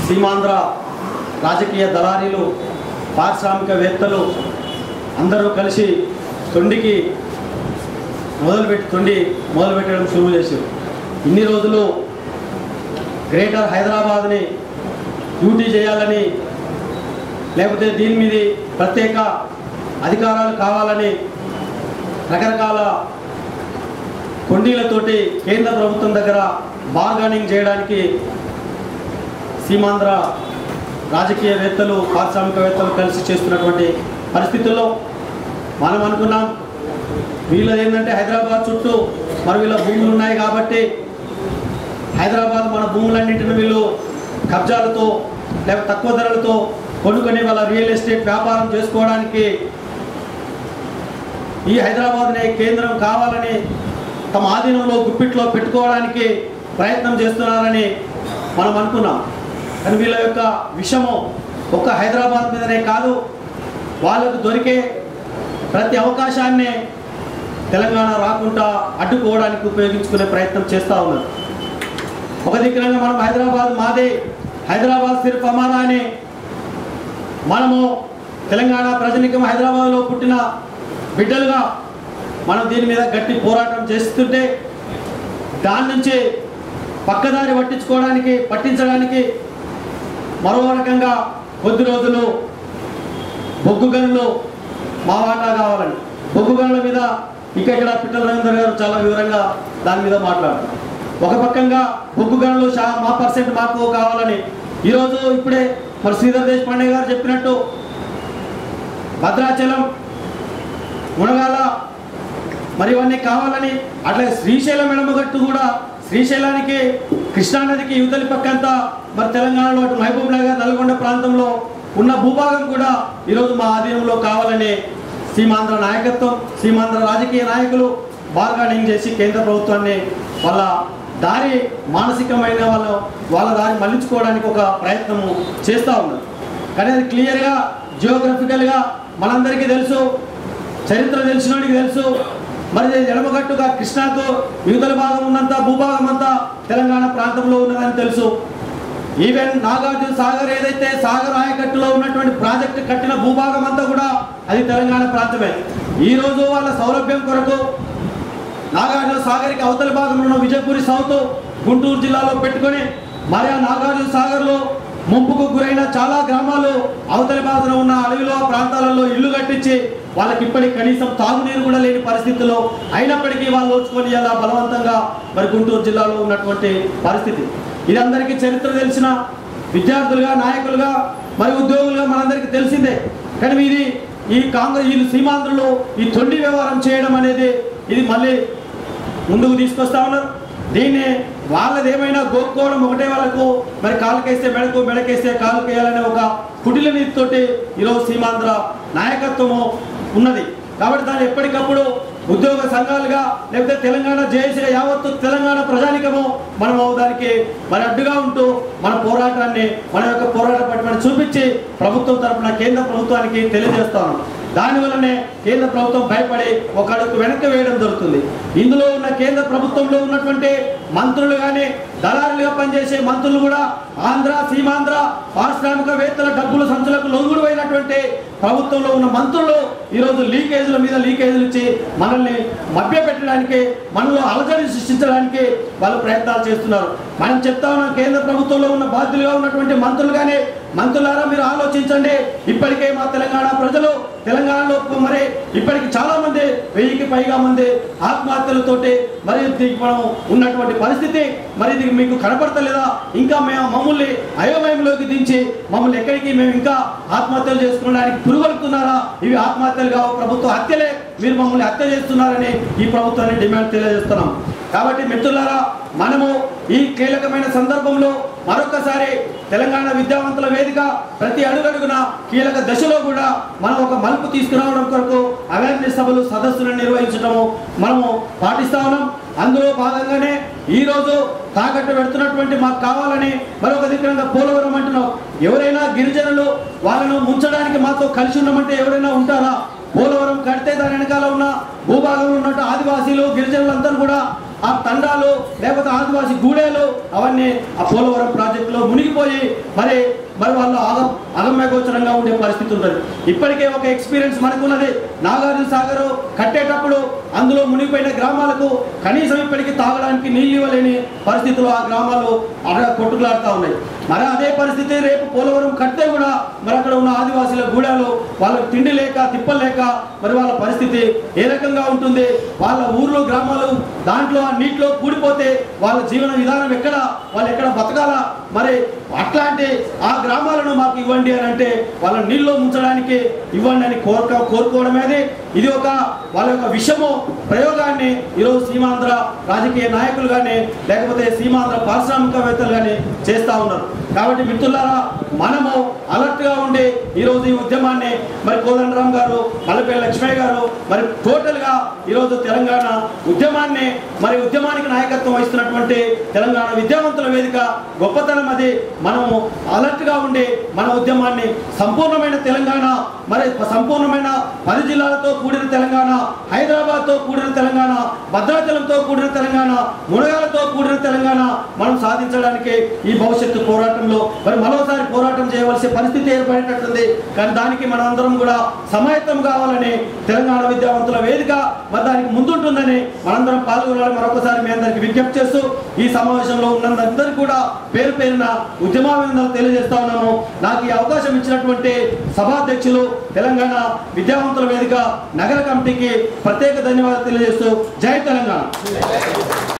సీమాంధ్ర రాజకీయ దళారీలు పారిశ్రామికవేత్తలు అందరూ కలిసి తొండికి మొదలుపెట్టి తొండి మొదలుపెట్టడం షురూ చేశారు ఇన్ని రోజులు గ్రేటర్ హైదరాబాద్ని డ్యూటీ చేయాలని లేకపోతే దీని మీద ప్రత్యేక అధికారాలు కావాలని రకరకాల కొండీలతోటి కేంద్ర ప్రభుత్వం దగ్గర బార్గనింగ్ చేయడానికి సీమాంధ్ర రాజకీయవేత్తలు పారిశ్రామికవేత్తలు కలిసి చేస్తున్నటువంటి పరిస్థితుల్లో మనం అనుకున్నాం వీళ్ళది ఏంటంటే హైదరాబాద్ చుట్టూ మరి వీళ్ళ భూములు ఉన్నాయి కాబట్టి హైదరాబాద్ మన భూములన్నింటిని వీళ్ళు కబ్జాలతో లేకపోతే తక్కువ ధరలతో కొనుక్కొని వాళ్ళ రియల్ ఎస్టేట్ వ్యాపారం చేసుకోవడానికి ఈ హైదరాబాద్నే కేంద్రం కావాలని తమ ఆధీనంలో గుప్పిట్లో పెట్టుకోవడానికి ప్రయత్నం చేస్తున్నారని మనం అనుకున్నాం కానీ వీళ్ళ యొక్క విషము ఒక్క హైదరాబాద్ మీదనే కాదు వాళ్ళకు దొరికే ప్రతి అవకాశాన్ని తెలంగాణ రాకుండా అడ్డుకోవడానికి ఉపయోగించుకునే ప్రయత్నం చేస్తూ ఉన్నారు ఒక దిక్కున మనం హైదరాబాద్ మాదే హైదరాబాద్ సిర్ఫ్ అమారా అని మనము తెలంగాణ ప్రజనికం హైదరాబాద్లో పుట్టిన బిడ్డలుగా మనం దీని మీద గట్టి పోరాటం చేస్తుంటే దాని నుంచి పక్కదారి పట్టించుకోవడానికి పట్టించడానికి మరో రకంగా కొద్ది రోజులు బొగ్గు గనులు మా వాటా కావాలని బొగ్గు గనుల మీద ఇక ఇక్కడ పిట్టల రవీంద్ర గారు చాలా వివరంగా దాని మీద మాట్లాడారు ఒక పక్కంగా బొగ్గు గనులు షా మా పర్సెంట్ మాకు కావాలని ఈరోజు ఇప్పుడే మరి శ్రీధర్ దేశపాండే గారు చెప్పినట్టు భద్రాచలం మునగాల మరి ఇవన్నీ కావాలని అట్లా శ్రీశైలం ఎడమగట్టు కూడా శ్రీశైలానికి కృష్ణానదికి యువతలి పక్కంతా మరి తెలంగాణలో అటు మహబూబ్ నగర్ నల్గొండ ప్రాంతంలో ఉన్న భూభాగం కూడా ఈరోజు మా ఆధీనంలో కావాలని సీమాంధ్ర నాయకత్వం సీమాంధ్ర రాజకీయ నాయకులు బార్గానింగ్ చేసి కేంద్ర ప్రభుత్వాన్ని వాళ్ళ దారి మానసికమైన వాళ్ళ వాళ్ళ దారి మళ్లించుకోవడానికి ఒక ప్రయత్నము చేస్తూ ఉన్నారు కానీ అది క్లియర్గా జియోగ్రఫికల్గా మనందరికీ తెలుసు చరిత్ర తెలిసినోడికి తెలుసు మరి ఇది ఎడమగట్టుగా కృష్ణాకు యువతల భాగం ఉన్నంత భూభాగం అంతా తెలంగాణ ప్రాంతంలో ఉన్నదని తెలుసు ఈవెన్ నాగార్జున సాగర్ ఏదైతే సాగర్ ఆయకట్టులో ఉన్నటువంటి ప్రాజెక్టు కట్టిన భూభాగం అంతా కూడా అది తెలంగాణ ప్రాంతమే ఈ రోజు వాళ్ళ సౌలభ్యం కొరకు నాగార్జున సాగర్కి అవతల భాగంలో ఉన్న విజయపురి సౌత్ గుంటూరు జిల్లాలో పెట్టుకొని మరి ఆ నాగార్జున సాగర్లో ముంపుకు గురైన చాలా గ్రామాలు అవతలి భాగంలో ఉన్న అడవిలో ఆ ప్రాంతాలలో ఇల్లు కట్టించి వాళ్ళకి ఇప్పటికి కనీసం తాగునీరు కూడా లేని పరిస్థితుల్లో అయినప్పటికీ వాళ్ళు ఓచుకొని ఇలా బలవంతంగా మరి గుంటూరు జిల్లాలో ఉన్నటువంటి పరిస్థితి ఇది అందరికీ చరిత్ర తెలిసిన విద్యార్థులుగా నాయకులుగా మరి ఉద్యోగులుగా మనందరికీ తెలిసిందే కానీ ఇది ఈ కాంగ్రెస్ వీళ్ళు సీమాంధ్రులు ఈ తొండి వ్యవహారం చేయడం అనేది ఇది మళ్ళీ ముందుకు తీసుకొస్తా ఉన్నారు దీన్ని వాళ్ళది ఏమైనా గోక్కోవడం ఒకటే వాళ్ళకు మరి కాలుకేస్తే మెడకు మెడకేస్తే కాలు వేయాలనే ఒక కుటిల నీతితోటి ఈరోజు సీమాంధ్ర నాయకత్వము ఉన్నది కాబట్టి దాన్ని ఎప్పటికప్పుడు ఉద్యోగ సంఘాలుగా లేకపోతే తెలంగాణ జేఏసీ యావత్తు తెలంగాణ ప్రజానికము మనము దానికి మరి అడ్డుగా ఉంటూ మన పోరాటాన్ని మన యొక్క పోరాట పట్టుబడి చూపించి ప్రభుత్వం తరపున కేంద్ర ప్రభుత్వానికి తెలియజేస్తాను దానివల్లనే కేంద్ర ప్రభుత్వం భయపడి ఒక అడుగు వెనక్కి వేయడం జరుగుతుంది ఇందులో ఉన్న కేంద్ర ప్రభుత్వంలో ఉన్నటువంటి మంత్రులు కానీ దళారులుగా పనిచేసే మంత్రులు కూడా ఆంధ్ర సీమాంధ్ర పారిశ్రామికవేత్తల డబ్బుల సంచులకు లొంగుడు అయినటువంటి ప్రభుత్వంలో ఉన్న మంత్రులు ఈరోజు లీకేజీల మీద లీకేజీలు ఇచ్చి మనల్ని మభ్యపెట్టడానికి మనలో అలజడి సృష్టించడానికి వాళ్ళు ప్రయత్నాలు చేస్తున్నారు మనం చెప్తా ఉన్నాం కేంద్ర ప్రభుత్వంలో ఉన్న బాధ్యులుగా ఉన్నటువంటి మంత్రులు కానీ మంత్రులారా మీరు ఆలోచించండి ఇప్పటికే మా తెలంగాణ ప్రజలు తెలంగాణలో మరి ఇప్పటికి చాలా మంది వెయ్యికి పైగా మంది ఆత్మహత్యలతోటి మరి దీనికి మనం ఉన్నటువంటి పరిస్థితి మరి ఇది మీకు కనపడతలేదా ఇంకా మేము మమ్మల్ని అయోమయంలోకి దించి మమ్మల్ని ఎక్కడికి మేము ఇంకా ఆత్మహత్యలు చేసుకోవడానికి పురుగొలుపుతున్నారా ఇవి ఆత్మహత్యలు కావు ప్రభుత్వ హత్యలే మీరు మమ్మల్ని హత్య చేస్తున్నారని ఈ ప్రభుత్వాన్ని డిమాండ్ తెలియజేస్తున్నాం కాబట్టి మిత్రులారా మనము ఈ కీలకమైన సందర్భంలో మరొకసారి తెలంగాణ విద్యావంతుల వేదిక ప్రతి అడుగడుగున కీలక దశలో కూడా మనం ఒక మలుపు తీసుకురావడం కొరకు అవేర్నెస్ సభలు సదస్సులను నిర్వహించడము మనము పాటిస్తా ఉన్నాం అందులో భాగంగానే ఈ రోజు తాకట్టు పెడుతున్నటువంటి మాకు కావాలని మరొక దిక్కున పోలవరం అంటున్నాం ఎవరైనా గిరిజనులు వాళ్ళను ముంచడానికి మాతో కలిసి ఉండమంటే ఎవరైనా ఉంటారా పోలవరం కడితే దాని వెనకాల ఉన్న భూభాగంలో ఉన్నట్టు ఆదివాసీలు గిరిజనులందరూ కూడా ఆ తండాలు లేకపోతే ఆదివాసీ గూడేలు అవన్నీ ఆ పోలవరం ప్రాజెక్టులో మునిగిపోయి మరి మరి వాళ్ళు అగ అగమ్యగోచరంగా ఉండే పరిస్థితి ఉంటుంది ఇప్పటికే ఒక ఎక్స్పీరియన్స్ మనకున్నది నాగార్జున సాగర్ కట్టేటప్పుడు అందులో మునిగిపోయిన గ్రామాలకు కనీసం ఇప్పటికీ తాగడానికి నీళ్ళు ఇవ్వలేని పరిస్థితులు ఆ గ్రామాలు అక్కడ కొట్టుకులాడుతూ ఉన్నాయి మరి అదే పరిస్థితి రేపు పోలవరం కడితే కూడా మరి అక్కడ ఉన్న ఆదివాసుల గూడాలు వాళ్ళకి తిండి లేక తిప్పలు లేక మరి వాళ్ళ పరిస్థితి ఏ రకంగా ఉంటుంది వాళ్ళ ఊర్లో గ్రామాలు దాంట్లో ఆ నీటిలో కూడిపోతే వాళ్ళ జీవన విధానం ఎక్కడ వాళ్ళు ఎక్కడ బతకాలా మరి అట్లాంటి ఆ గ్రామాలను మాకు ఇవ్వండి అని అంటే వాళ్ళ నీళ్ళు ముంచడానికి ఇవ్వండి అని కోరుక కోరుకోవడమేది ఇది ఒక వాళ్ళ యొక్క విషము ప్రయోగాన్ని ఈరోజు సీమాంధ్ర రాజకీయ నాయకులు కానీ లేకపోతే సీమాంధ్ర పారిశ్రామికవేత్తలు కానీ చేస్తూ ఉన్నారు కాబట్టి మిత్రులారా మనము అలర్ట్గా ఉండి ఈరోజు ఈ ఉద్యమాన్ని మరి కోదండరామ్ గారు మల్లపల్లి లక్ష్మయ్య గారు మరి టోటల్గా ఈరోజు తెలంగాణ ఉద్యమాన్ని మరి ఉద్యమానికి నాయకత్వం వహిస్తున్నటువంటి తెలంగాణ విద్యావంతుల వేదిక గొప్పతనం అది మనము అలర్ట్గా ఉండి మన ఉద్యమాన్ని సంపూర్ణమైన తెలంగాణ మరి సంపూర్ణమైన పది జిల్లాలతో కూడిన తెలంగాణ హైదరాబాద్తో కూడిన తెలంగాణ భద్రాచలంతో కూడిన తెలంగాణ మునగాలతో కూడిన తెలంగాణ మనం సాధించడానికి ఈ భవిష్యత్తు పోరాటంలో మరి మరోసారి పోరాటం చేయవలసిన పరిస్థితి ఏర్పడేటట్టుంది కానీ దానికి మనందరం కూడా సమాయత్తం కావాలని తెలంగాణ విద్యావంతుల వేదిక మరి దానికి ముందుంటుందని మనందరం పాల్గొనాలని మరొకసారి మీ అందరికి విజ్ఞప్తి చేస్తూ ఈ సమావేశంలో ఉన్నందరికీ కూడా పేరు పేరున ఉద్యమాభినందనలు తెలియజేస్తా ఉన్నాను నాకు ఈ అవకాశం ఇచ్చినటువంటి సభాధ్యక్షులు తెలంగాణ విద్యావంతుల వేదిక నగర కమిటీకి ప్రత్యేక ధన్యవాదాలు తెలియజేస్తూ జై తెలంగాణ